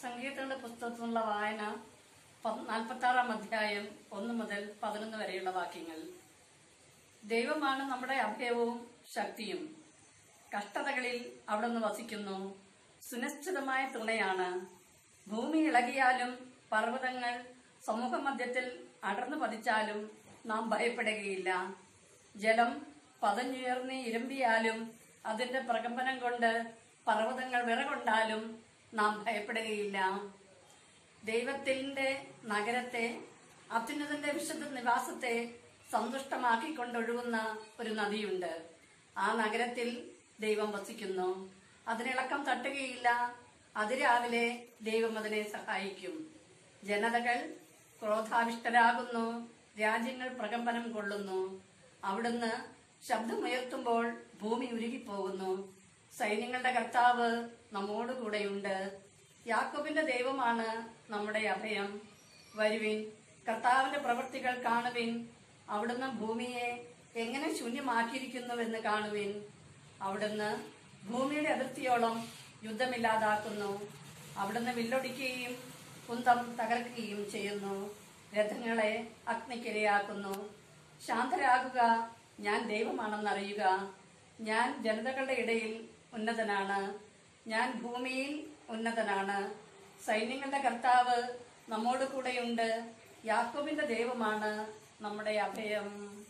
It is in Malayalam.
സംഗീതങ്ങളുടെ പുസ്തകത്തിലുള്ള വായന നാൽപ്പത്തി ആറാം അധ്യായം ഒന്ന് മുതൽ പതിനൊന്ന് വരെയുള്ള വാക്യങ്ങൾ ദൈവമാണ് നമ്മുടെ അഭയവും ശക്തിയും കഷ്ടതകളിൽ അവിടുന്ന് വസിക്കുന്നു സുനിശ്ചിതമായ തുണയാണ് ഭൂമി ഇളകിയാലും പർവ്വതങ്ങൾ സമൂഹമധ്യത്തിൽ അടർന്നു പതിച്ചാലും നാം ഭയപ്പെടുകയില്ല ജലം പതഞ്ഞുയർന്ന് ഇരമ്പിയാലും അതിന്റെ പ്രകമ്പനം കൊണ്ട് പർവ്വതങ്ങൾ വിറകൊണ്ടാലും നാം ഭയപ്പെടുകയില്ല ദൈവത്തിന്റെ നഗരത്തെ അത്യുന്നതന്റെ വിശുദ്ധ നിവാസത്തെ സന്തുഷ്ടമാക്കിക്കൊണ്ടൊഴുകുന്ന ഒരു നദിയുണ്ട് ആ നഗരത്തിൽ ദൈവം വസിക്കുന്നു അതിനിളക്കം തട്ടുകയില്ല അതിരാവിലെ ദൈവം അതിനെ സഹായിക്കും ജനതകൾ ക്രോധാവിഷ്ടരാകുന്നു രാജ്യങ്ങൾ പ്രകമ്പനം കൊള്ളുന്നു അവിടുന്ന് ശബ്ദമുയർത്തുമ്പോൾ ഭൂമി ഉരുകിപ്പോകുന്നു സൈന്യങ്ങളുടെ കർത്താവ് നമ്മോടുകൂടെയുണ്ട് യാക്കോബിന്റെ ദൈവമാണ് നമ്മുടെ അഭയം വരുവിൻ കർത്താവിന്റെ പ്രവൃത്തികൾ കാണുവിൻ അവിടുന്ന് ഭൂമിയെ എങ്ങനെ ശൂന്യമാക്കിയിരിക്കുന്നുവെന്ന് കാണുവിൻ അവിടുന്ന് ഭൂമിയുടെ അതിർത്തിയോളം യുദ്ധമില്ലാതാക്കുന്നു അവിടുന്ന് വില്ലൊടിക്കുകയും കുന്തം തകർക്കുകയും ചെയ്യുന്നു രഥങ്ങളെ അഗ്നിക്കിരയാക്കുന്നു ശാന്തരാകുക ഞാൻ ദൈവമാണെന്നറിയുക ഞാൻ ജനതകളുടെ ഇടയിൽ ഉന്നതനാണ് ഞാൻ ഭൂമിയിൽ ഉന്നതനാണ് സൈന്യങ്ങളുടെ കർത്താവ് നമ്മോട് കൂടെയുണ്ട് യാക്കോബിന്റെ ദൈവമാണ് നമ്മുടെ അഭയം